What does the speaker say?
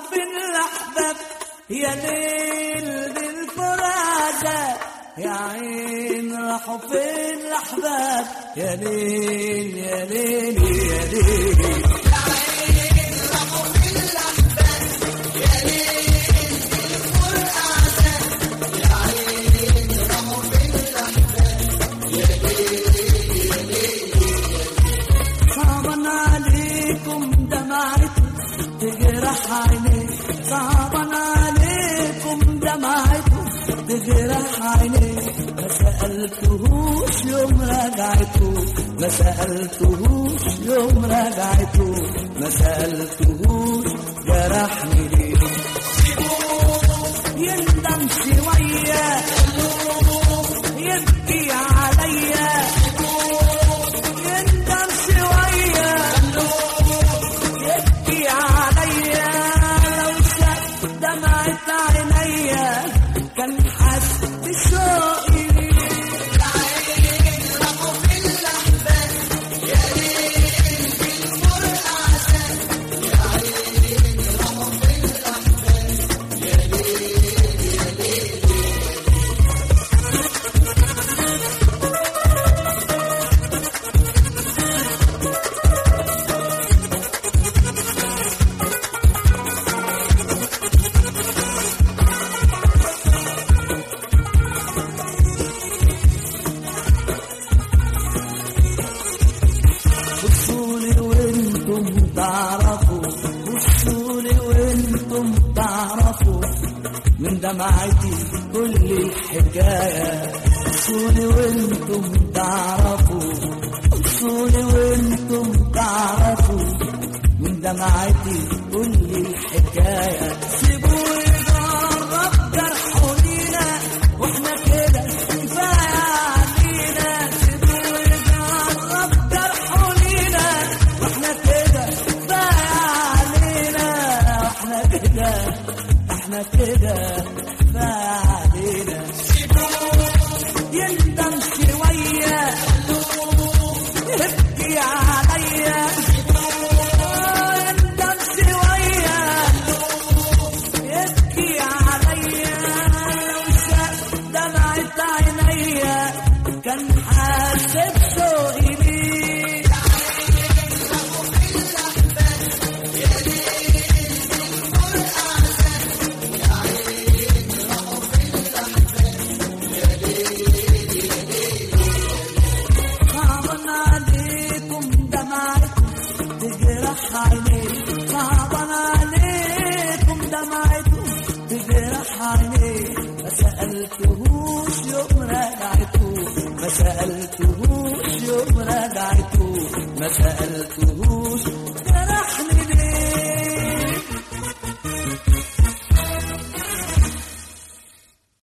فين الأحباب يا ليل بالفرادة يا عين راحوا فين الأحباب يا ليل يا ليل يا ليل صعبا عليكم دمعتكم تجرح عيني صعبا عليكم دمعتكم تجرح عيني ما سألتهوش يوم رجعته ما سألتهوش يوم رجعته ما سألتهوش جرحني ليه يندم شوية يبكي عليا يندم شوية يبكي عليا لو شاف دمعة عينيا كان حس بشوقي بصولي وانتم تعرفوا بصولي وانتم تعرفوا من دمعتي كل الحكاية بصولي وانتم تعرفوا بصولي وانتم تعرفوا من دمعتي كل الحكاية سيبوا يجرب جرحه لينا واحنا كده كفاية علينا سيبوا يجرب جرحه لينا واحنا كده كفاية علينا واحنا كده احنا كده كفاية علينا يندم شوية يبكي عليا يندم شوية يبكي عليا لو شاف دمعة عينيا كان حاسب شوقي ليه صعبا عليكم دمعتكم تجرح عيني صعبا عليكم دمعتكم تجرح عيني ما سألتهوش يوم رجعته ما سألتهوش يوم رجعته ما سألتهوش